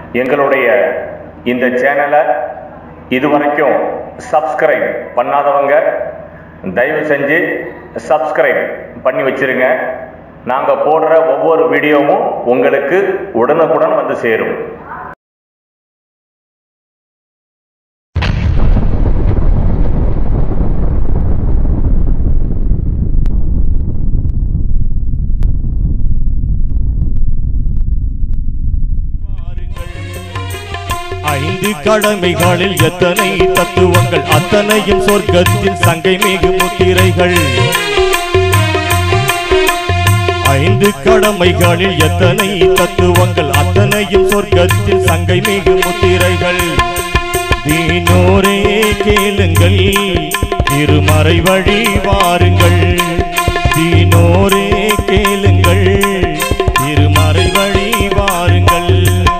எங்களுடைய இந்த சேனலை இதுவரைக்கும் சப்ஸ்கிரைப் பண்ணாதவங்க தயவு செஞ்சு சப்ஸ்கிரைப் பண்ணி வச்சிருங்க நாங்கள் போடுற ஒவ்வொரு வீடியோவும் உங்களுக்கு உடனுக்குடன் வந்து சேரும் ஐந்து கடமைகளில் எத்தனை தத்துவங்கள் அத்தனையும் சொர்க்கத்தில் சங்கை மிகு முத்திரைகள் ஐந்து கடமைகளில் எத்தனை தத்துவங்கள் அத்தனையும் சொர்க்கத்தில் சங்கை மிகு முத்திரைகள் தீனோரே கேளுங்கள் திருமறை வழி வாருங்கள் தீனோரே கேளுங்கள் திருமறை வழி வாருங்கள்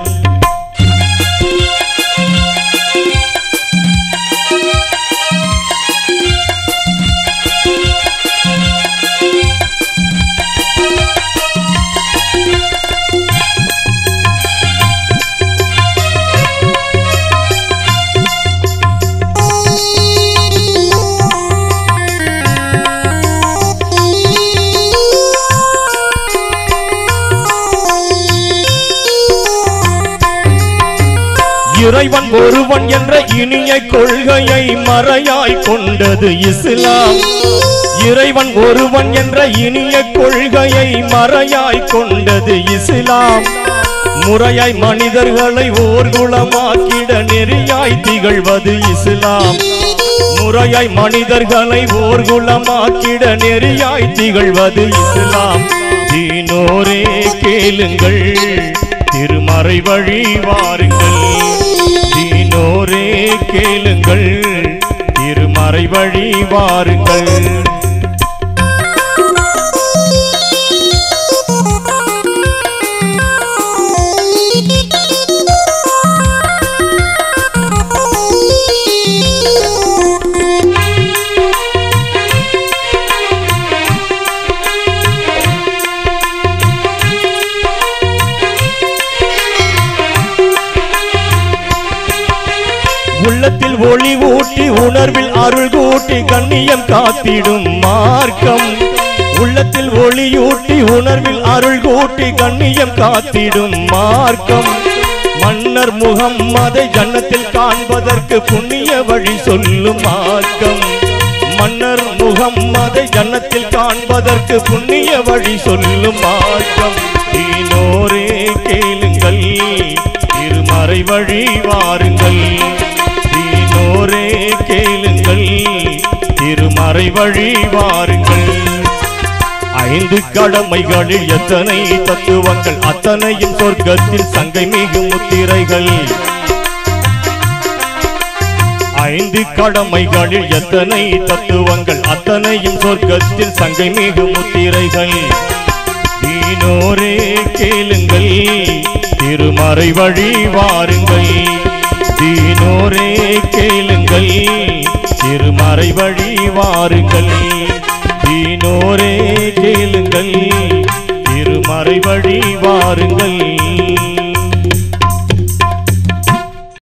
இறைவன் ஒருவன் என்ற இனிய கொள்கையை மறையாய் கொண்டது இஸ்லாம் இறைவன் ஒருவன் என்ற இனிய கொள்கையை மறையாய் கொண்டது இஸ்லாம் முறையாய் மனிதர்களை ஓர்குலமாக்கிட நெறியாய் திகழ்வது இஸ்லாம் முறையாய் மனிதர்களை ஓர்குலமாக்கிட நெறியாய் திகழ்வது இஸ்லாம் தீனோரே கேளுங்கள் திருமறை வழி வாருங்கள் தீனோரே கேளுங்கள் திருமறை வழி வாருங்கள் உள்ளத்தில் ஒளி ஊட்டி உணர்வில் அருள் கூட்டி கண்ணியம் காத்திடும் மார்க்கம் உள்ளத்தில் ஒளியூட்டி உணர்வில் அருள் கூட்டி கண்ணியம் காத்திடும் மார்க்கம் மன்னர் முகம்மதை ஜன்னத்தில் காண்பதற்கு புண்ணிய வழி சொல்லும் மார்க்கம் மன்னர் முகம்மதை ஜன்னத்தில் காண்பதற்கு புண்ணிய வழி சொல்லும் மார்க்கம் தீனோரே கேளுங்கள் திருமறை வழி வாருங்கள் தீனோரே கேளுங்கள் திருமறை வழி வாருங்கள் ஐந்து கடமைகளில் எத்தனை தத்துவங்கள் அத்தனையும் சொர்க்கத்தில் சங்கை மிகு முத்திரைகள் ஐந்து கடமைகளில் எத்தனை தத்துவங்கள் அத்தனையும் சொர்க்கத்தில் சங்கை மிகு முத்திரைகள் தீனோரே கேளுங்கள் திருமறை வழி வாருங்கள் தீனோரே கேளுங்கள் திருமறை வழி வாருங்கள் தீனோரே கேளுங்கள் திருமறை வழி வாருங்கள்